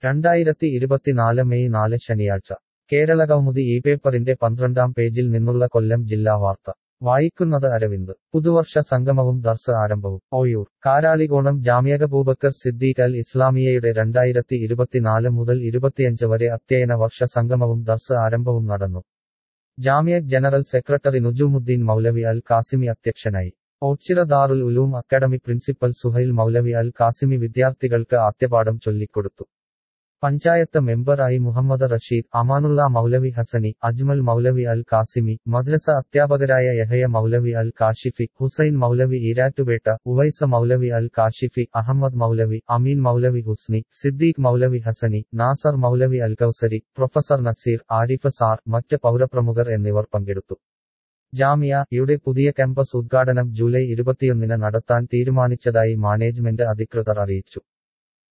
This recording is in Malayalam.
രണ്ടായിരത്തി ഇരുപത്തിനാല് മെയ് നാല് ശനിയാഴ്ച കേരളകൗമുദി ഈ പേപ്പറിന്റെ പന്ത്രണ്ടാം പേജിൽ നിന്നുള്ള കൊല്ലം ജില്ലാ വാർത്ത വായിക്കുന്നത് അരവിന്ദ് പുതുവർഷ സംഗമവും ദർസ് ആരംഭവും ഓയൂർ കാരാളികോണം ജാമ്യക ബൂബക്കർ സിദ്ദീഖ് അൽ ഇസ്ലാമിയയുടെ രണ്ടായിരത്തി ഇരുപത്തിനാല് മുതൽ ഇരുപത്തിയഞ്ച് വരെ അധ്യയന വർഷ സംഗമവും ദർസ് ആരംഭവും നടന്നു ജാമ്യക് ജനറൽ സെക്രട്ടറി നുജുമുദ്ദീൻ മൗലവി അൽ കാസിമി അധ്യക്ഷനായി ഓച്ചിറ ദാറുൽ ഉലൂം അക്കാഡമി പ്രിൻസിപ്പൽ സുഹൈൽ മൗലവി അൽ കാസിമി വിദ്യാർത്ഥികൾക്ക് ആദ്യപാഠം ചൊല്ലിക്കൊടുത്തു പഞ്ചായത്ത് മെമ്പറായി മുഹമ്മദ് റഷീദ് അമാനുള്ള മൗലവി ഹസനി അജ്മൽ മൗലവി അൽ കാസിമി മദ്രസ അധ്യാപകരായ യഹയ മൗലവി അൽ കാഷിഫി ഹുസൈൻ മൗലവി ഈരാറ്റുപേട്ട ഉവൈസ മൗലവി അൽ കാഷിഫി അഹമ്മദ് മൗലവി അമീൻ മൗലവി ഹുസ്നി സിദ്ദീഖ് മൗലവി ഹസനി നാസർ മൗലവി അൽ കൌസരി പ്രൊഫസർ നസീർ ആരിഫ് സാർ മറ്റ് പൗരപ്രമുഖർ എന്നിവർ പങ്കെടുത്തു ജാമിയ യുടെ പുതിയ ക്യാമ്പസ് ഉദ്ഘാടനം ജൂലൈ ഇരുപത്തിയൊന്നിന് നടത്താൻ തീരുമാനിച്ചതായി മാനേജ്മെന്റ് അധികൃതർ അറിയിച്ചു